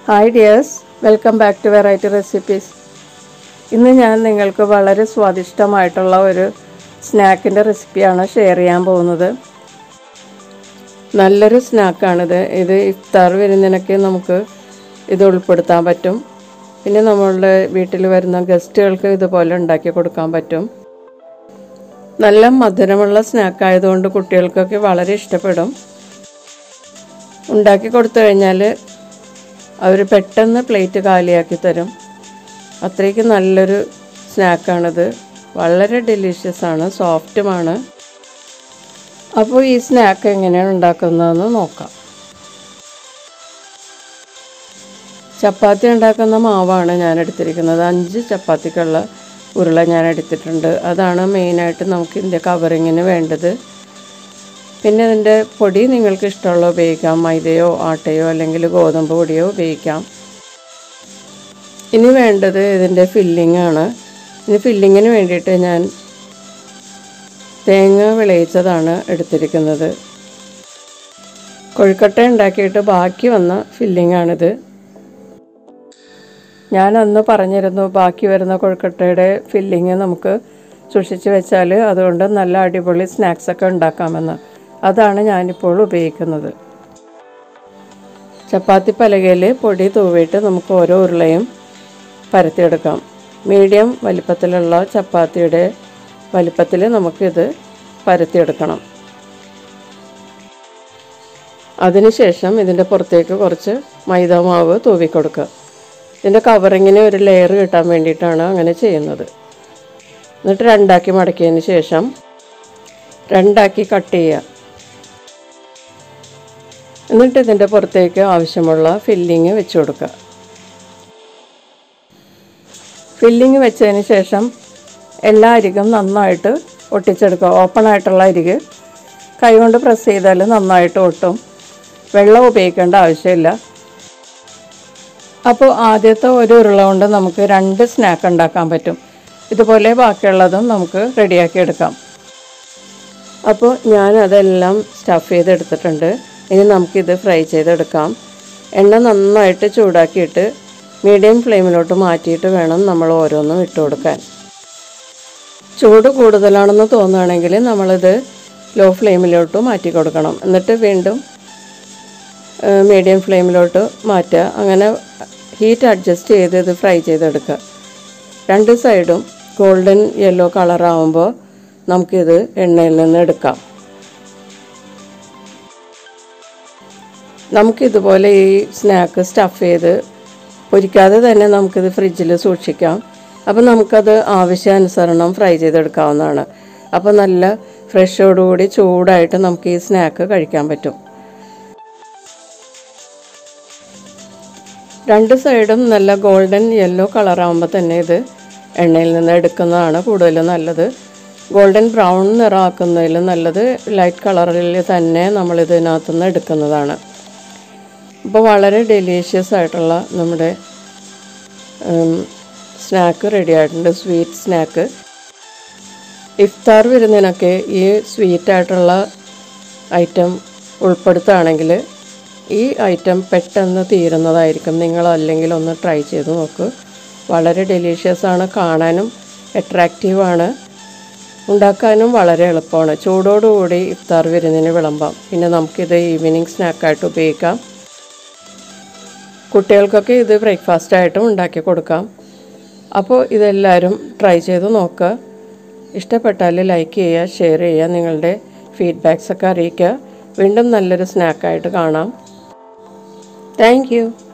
hi dears welcome back to variety recipes ഇന്ന് ഞാൻ നിങ്ങൾക്ക് വളരെ സ്വാദിഷ്ടമായിട്ടുള്ള ഒരു സ്നാക്കിൻ്റെ റെസിപ്പിയാണ് ഷെയർ ചെയ്യാൻ പോകുന്നത് നല്ലൊരു സ്നാക്കാണിത് ഇത് ഇഫ്താർ വരുന്നതിനൊക്കെ നമുക്ക് ഇത് ഉൾപ്പെടുത്താൻ പറ്റും പിന്നെ നമ്മളുടെ വീട്ടിൽ വരുന്ന ഗസ്റ്റുകൾക്ക് ഇതുപോലെ ഉണ്ടാക്കി കൊടുക്കാൻ പറ്റും നല്ല മധുരമുള്ള സ്നാക്ക് ആയതുകൊണ്ട് കുട്ടികൾക്കൊക്കെ വളരെ ഇഷ്ടപ്പെടും ഉണ്ടാക്കി കൊടുത്തു കഴിഞ്ഞാൽ അവർ പെട്ടെന്ന് പ്ലേറ്റ് കാലിയാക്കി തരും അത്രയ്ക്ക് നല്ലൊരു സ്നാക്കാണിത് വളരെ ഡെലീഷ്യസ് ആണ് സോഫ്റ്റുമാണ് അപ്പോൾ ഈ സ്നാക്ക് എങ്ങനെയാണ് ഉണ്ടാക്കുന്നതെന്ന് നോക്കാം ചപ്പാത്തി ഉണ്ടാക്കുന്ന മാവാണ് ഞാൻ എടുത്തിരിക്കുന്നത് അഞ്ച് ചപ്പാത്തിക്കുള്ള ഉരുള ഞാൻ എടുത്തിട്ടുണ്ട് അതാണ് മെയിനായിട്ട് നമുക്ക് ഇതിൻ്റെ കവറിങ്ങിന് വേണ്ടത് പിന്നെ ഇതിൻ്റെ പൊടി നിങ്ങൾക്ക് ഇഷ്ടമുള്ള ഉപയോഗിക്കാം മൈദയോ ആട്ടയോ അല്ലെങ്കിൽ ഗോതമ്പ് പൊടിയോ ഉപയോഗിക്കാം ഇനി വേണ്ടത് ഇതിൻ്റെ ഫില്ലിംഗ് ആണ് ഇനി ഫില്ലിങ്ങിന് വേണ്ടിയിട്ട് ഞാൻ തേങ്ങ വിളയിച്ചതാണ് എടുത്തിരിക്കുന്നത് കൊഴുക്കട്ട ഉണ്ടാക്കിയിട്ട് ബാക്കി വന്ന ഫില്ലിംഗ് ആണിത് ഞാൻ അന്ന് പറഞ്ഞിരുന്നു ബാക്കി വരുന്ന കൊഴുക്കട്ടയുടെ ഫില്ലിങ് നമുക്ക് സൂക്ഷിച്ച് വെച്ചാൽ അതുകൊണ്ട് നല്ല അടിപൊളി സ്നാക്സൊക്കെ ഉണ്ടാക്കാമെന്ന് അതാണ് ഞാനിപ്പോൾ ഉപയോഗിക്കുന്നത് ചപ്പാത്തി പലകയിൽ പൊടി തൂവിയിട്ട് നമുക്ക് ഓരോ ഉരുളയും പരത്തിയെടുക്കാം മീഡിയം വലിപ്പത്തിലുള്ള ചപ്പാത്തിയുടെ വലിപ്പത്തിൽ നമുക്കിത് പരത്തിയെടുക്കണം അതിനുശേഷം ഇതിൻ്റെ പുറത്തേക്ക് കുറച്ച് മൈദ മാവ് തൂവിക്കൊടുക്കുക ഇതിൻ്റെ കവറിങ്ങിന് ഒരു ലെയർ കിട്ടാൻ വേണ്ടിയിട്ടാണ് അങ്ങനെ ചെയ്യുന്നത് എന്നിട്ട് രണ്ടാക്കി മടക്കിയതിന് ശേഷം രണ്ടാക്കി കട്ട് ചെയ്യുക എന്നിട്ട് ഇതിൻ്റെ പുറത്തേക്ക് ആവശ്യമുള്ള ഫില്ലിങ് വെച്ച് കൊടുക്കുക ഫില്ലിങ് വെച്ചതിന് ശേഷം എല്ലാ അരികും നന്നായിട്ട് ഒട്ടിച്ചെടുക്കുക ഓപ്പൺ ആയിട്ടുള്ള അരിക് കൈകൊണ്ട് പ്രസ് ചെയ്താൽ നന്നായിട്ട് ഒട്ടും വെള്ളം ഉപയോഗിക്കേണ്ട ആവശ്യമില്ല അപ്പോൾ ആദ്യത്തെ ഒരു ഉരുള കൊണ്ട് നമുക്ക് രണ്ട് സ്നാക്ക് ഉണ്ടാക്കാൻ പറ്റും ഇതുപോലെ ബാക്കിയുള്ളതും നമുക്ക് റെഡിയാക്കി എടുക്കാം അപ്പോൾ ഞാൻ അതെല്ലാം സ്റ്റഫ് ചെയ്തെടുത്തിട്ടുണ്ട് ഇനി നമുക്കിത് ഫ്രൈ ചെയ്തെടുക്കാം എണ്ണ നന്നായിട്ട് ചൂടാക്കിയിട്ട് മീഡിയം ഫ്ലെയിമിലോട്ട് മാറ്റിയിട്ട് വേണം നമ്മൾ ഓരോന്നും ഇട്ട് കൊടുക്കാൻ ചൂട് കൂടുതലാണെന്ന് തോന്നുകയാണെങ്കിൽ നമ്മളിത് ലോ ഫ്ലെയിമിലോട്ട് മാറ്റി കൊടുക്കണം എന്നിട്ട് വീണ്ടും മീഡിയം ഫ്ലെയിമിലോട്ട് മാറ്റുക അങ്ങനെ ഹീറ്റ് അഡ്ജസ്റ്റ് ചെയ്ത് ഇത് ഫ്രൈ ചെയ്തെടുക്കുക രണ്ട് സൈഡും ഗോൾഡൻ യെല്ലോ കളറാവുമ്പോൾ നമുക്കിത് എണ്ണയിൽ നിന്ന് എടുക്കാം നമുക്കിതുപോലെ ഈ സ്നാക്ക് സ്റ്റഫ് ചെയ്ത് പൊരിക്കാതെ തന്നെ നമുക്കിത് ഫ്രിഡ്ജിൽ സൂക്ഷിക്കാം അപ്പോൾ നമുക്കത് ആവശ്യാനുസരണം ഫ്രൈ ചെയ്തെടുക്കാവുന്നതാണ് അപ്പോൾ നല്ല ഫ്രഷോടുകൂടി ചൂടായിട്ട് നമുക്ക് ഈ സ്നാക്ക് കഴിക്കാൻ പറ്റും രണ്ട് സൈഡും നല്ല ഗോൾഡൻ യെല്ലോ കളറാകുമ്പോൾ തന്നെ ഇത് എണ്ണയിൽ നിന്ന് എടുക്കുന്നതാണ് കൂടുതൽ നല്ലത് ഗോൾഡൻ ബ്രൗൺ നിറമാക്കുന്നതിലും നല്ലത് ലൈറ്റ് കളറിൽ തന്നെ നമ്മൾ ഇതിനകത്തു നിന്ന് എടുക്കുന്നതാണ് അപ്പോൾ വളരെ ഡെലീഷ്യസ് ആയിട്ടുള്ള നമ്മുടെ സ്നാക്ക് റെഡി ആയിട്ടുണ്ട് സ്വീറ്റ് സ്നാക്ക് ഇഫ്താർ വരുന്നതിനൊക്കെ ഈ സ്വീറ്റ് ആയിട്ടുള്ള ഐറ്റം ഉൾപ്പെടുത്തുകയാണെങ്കിൽ ഈ ഐറ്റം പെട്ടെന്ന് തീരുന്നതായിരിക്കും നിങ്ങൾ അല്ലെങ്കിൽ ഒന്ന് ട്രൈ ചെയ്ത് നോക്ക് വളരെ ഡെലീഷ്യസ് ആണ് കാണാനും അട്രാക്റ്റീവാണ് ഉണ്ടാക്കാനും വളരെ എളുപ്പമാണ് ചൂടോടുകൂടി ഇഫ്താർ വിരുന്നിന് വിളമ്പാം പിന്നെ നമുക്കിത് ഈവനിങ് സ്നാക്കായിട്ട് ഉപയോഗിക്കാം കുട്ടികൾക്കൊക്കെ ഇത് ബ്രേക്ക്ഫാസ്റ്റായിട്ടും ഉണ്ടാക്കി കൊടുക്കാം അപ്പോൾ ഇതെല്ലാവരും ട്രൈ ചെയ്ത് നോക്കുക ഇഷ്ടപ്പെട്ടാൽ ലൈക്ക് ചെയ്യുക ഷെയർ ചെയ്യുക നിങ്ങളുടെ ഫീഡ്ബാക്സ് ഒക്കെ അറിയിക്കുക വീണ്ടും നല്ലൊരു സ്നാക്കായിട്ട് കാണാം താങ്ക്